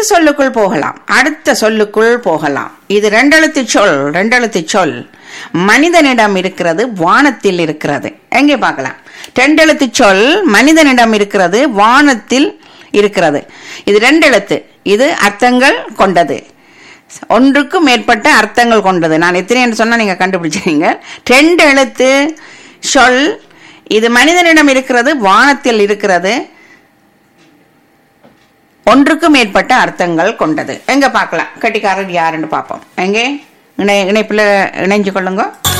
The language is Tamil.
சொல்லுக்குள் போகலாம் அடுத்த சொல்லுக்குள் போகலாம் இது ரெண்டெழுத்து சொல் ரெண்டெழுத்து சொல் மனிதனிடம் இருக்கிறது வானத்தில் இருக்கிறது எங்கே பார்க்கலாம் ரெண்டெழுத்து சொல் மனிதனிடம் இருக்கிறது வானத்தில் இருக்கிறது இது ரெண்டெழுத்து இது அர்த்தங்கள் கொண்டது ஒன்றுக்கும் மேற்பட்ட அர்த்தங்கள் கொண்டது நான் எத்தனை சொன்னா நீங்க கண்டுபிடிச்சிருங்க ரெண்டு எழுத்து சொல் இது மனிதனிடம் இருக்கிறது வானத்தில் இருக்கிறது ஒன்றுக்கும் மேற்பட்ட அர்த்தங்கள் கொண்டது எங்க பார்க்கலாம் கட்டிக்காரர் யாருன்னு பார்ப்போம் எங்கே இணை இணைப்பில் இணைஞ்சு கொள்ளுங்க